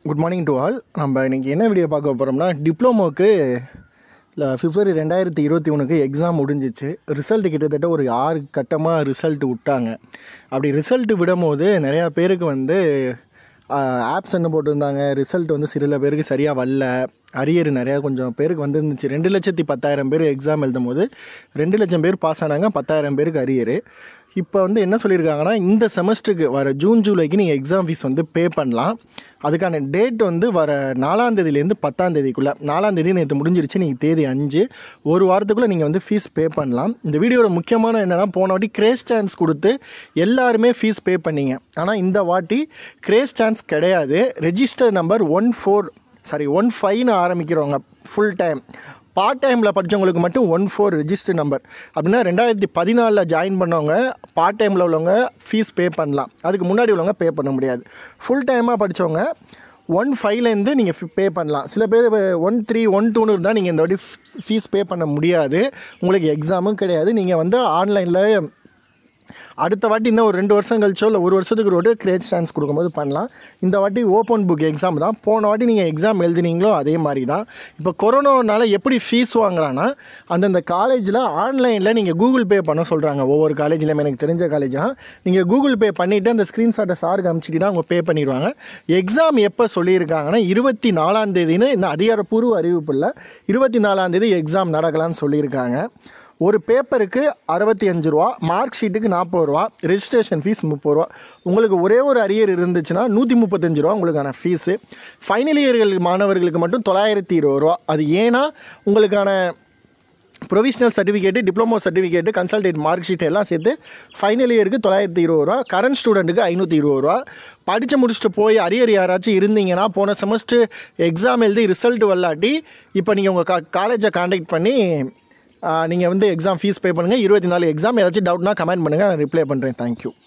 good morning to all நம்ம இன்றைக்கி என்ன வீடியோ பார்க்க போகிறோம்னா டிப்ளமோக்கு இல்லை பிப்ரவரி ரெண்டாயிரத்தி இருபத்தி ஒன்றுக்கு எக்ஸாம் முடிஞ்சிச்சு ரிசல்ட் கிட்டத்தட்ட ஒரு ஆறு கட்டமாக ரிசல்ட் விட்டாங்க அப்படி ரிசல்ட் விடும்போது நிறையா பேருக்கு வந்து ஆப்ஸ் என்ன போட்டிருந்தாங்க ரிசல்ட் வந்து சில பேருக்கு சரியாக வரல அரியர் நிறையா கொஞ்சம் பேருக்கு வந்துருந்துச்சு ரெண்டு லட்சத்தி பத்தாயிரம் பேர் எக்ஸாம் எழுதும் போது ரெண்டு லட்சம் பேர் பாஸ் ஆனாங்க பத்தாயிரம் பேருக்கு அரியர் இப்போ வந்து என்ன சொல்லியிருக்காங்கன்னா இந்த செமஸ்டருக்கு வர ஜூன் ஜூலைக்கு நீங்கள் எக்ஸாம் ஃபீஸ் வந்து பே பண்ணலாம் அதுக்கான டேட் வந்து வர நாலாந்தேதியிலேருந்து பத்தாந்தேதிக்குள்ளே நாலாந்தேதி நேற்று முடிஞ்சிருச்சு நீங்கள் தேதி அஞ்சு ஒரு வாரத்துக்குள்ளே நீங்கள் வந்து ஃபீஸ் பே பண்ணலாம் இந்த வீடியோட முக்கியமான என்னென்னா போன வாட்டி கிரேஸ் சான்ஸ் கொடுத்து எல்லாருமே ஃபீஸ் பே பண்ணீங்க ஆனால் இந்த வாட்டி கிரேஸ் சான்ஸ் கிடையாது register number one four sorry one ஃபைவ்னு ஆரம்பிக்கிறவங்க ஃபுல் டைம் பார்ட் டைமில் படித்தவங்களுக்கு மட்டும் ஒன் ஃபோர் ரெஜிஸ்டர் நம்பர் அப்படின்னா ரெண்டாயிரத்தி பதினாலில் ஜாயின் பண்ணவங்க பார்ட் டைமில் உள்ளவங்க ஃபீஸ் பே பண்ணலாம் அதுக்கு முன்னாடி உள்ளவங்க பே பண்ண முடியாது ஃபுல் டைமாக படித்தவங்க ஒன் ஃபைவ்லேருந்து நீங்கள் பே பண்ணலாம் சில பேர் ஒன் த்ரீ ஒன் டூன்னு இருந்தால் நீங்கள் இந்த வாட்டி ஃபீஸ் பே பண்ண முடியாது உங்களுக்கு எக்ஸாமும் கிடையாது நீங்கள் வந்து ஆன்லைனில் அடுத்த வாட்டி இன்னும் ஒரு ரெண்டு வருஷம் கழிச்சோ இல்லை ஒரு வருஷத்துக்கு ஒரு வாட்டி கிரேட் சான்ஸ் கொடுக்கும்போது பண்ணலாம் இந்த வாட்டி ஓப்பன் புக் எக்ஸாம் தான் போன வாட்டி நீங்கள் எக்ஸாம் எழுதினீங்களோ அதே மாதிரி தான் இப்போ கொரோனானால எப்படி ஃபீஸ் வாங்குறான்னா அந்தந்த காலேஜில் ஆன்லைனில் நீங்கள் கூகுள் பே பண்ண சொல்கிறாங்க ஒவ்வொரு காலேஜ்லையும் எனக்கு தெரிஞ்ச காலேஜ் தான் நீங்கள் கூகுள் பே பண்ணிவிட்டு அந்த ஸ்க்ரீன்ஷாட்டை சாருக்கு அனுப்பிச்சிட்டிங்கன்னா அவங்க பே பண்ணிடுவாங்க எக்ஸாம் எப்போ சொல்லியிருக்காங்கன்னா இருபத்தி நாலாம் தேதின்னு இன்னும் அதிகாரப்பூர்வ அறிவிப்பு இல்லை இருபத்தி நாலாம் தேதி எக்ஸாம் நடக்கலாம்னு சொல்லியிருக்காங்க ஒரு பேப்பருக்கு அறுபத்தி அஞ்சு ரூபா மார்க் ஷீட்டுக்கு நாற்பது ரூபா ரெஜிஸ்ட்ரேஷன் ஃபீஸ் முப்பது ரூபா உங்களுக்கு ஒரே ஒரு அரியர் இருந்துச்சுன்னா நூற்றி முப்பத்தஞ்சு ரூபா உங்களுக்கான ஃபீஸு ஃபைனல் இயர்கள் மாணவர்களுக்கு மட்டும் தொள்ளாயிரத்தி இருபது ரூபா அது ஏன்னா உங்களுக்கான provisional certificate diploma certificate consolidated mark sheet எல்லாம் சேர்த்து ஃபைனல் இயருக்கு தொள்ளாயிரத்தி இருபது ரூபா கரண்ட் ஸ்டூடெண்ட்டுக்கு ஐநூற்றி இருபது ரூபா படித்து முடிச்சுட்டு போய் அரியர் யாராச்சும் இருந்தீங்கன்னா போன செமஸ்டர் எக்ஸாம் எழுதி ரிசல்ட் வரலாட்டி இப்போ நீங்கள் உங்கள் கா காலேஜை காண்டாக்ட் பண்ணி நீங்கள் வந்து எக்ஸாம் ஃபீஸ் பே பண்ணுங்கள் இருபத்தி நாலு எக்ஸாம் ஏதாச்சும் டவுட்னா கமெண்ட் பண்ணுங்கள் நான் ரிப்ளை பண்ணுறேன் தேங்க்யூ